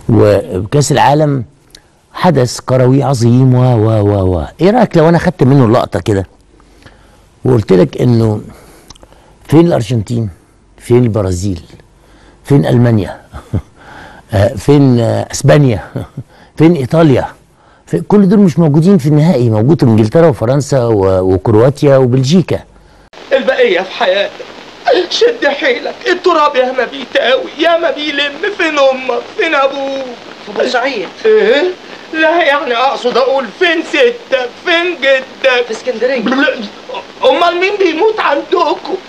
وكاس العالم حدث كروي عظيم و و و و ايه رايك لو انا خدت منه لقطه كده وقلت لك انه فين الارجنتين فين البرازيل فين المانيا آه، فين آه، اسبانيا فين ايطاليا في كل دول مش موجودين في النهائي موجود انجلترا وفرنسا و- وكرواتيا وبلجيكا البقية في حياتك شد حيلك التراب يا ما بيتاوي يا ما بيلم فين امك فين ابوك في بورسعيد ايه لا يعني اقصد اقول فين ستك فين جدك في اسكندريه امال مين بيموت عندكم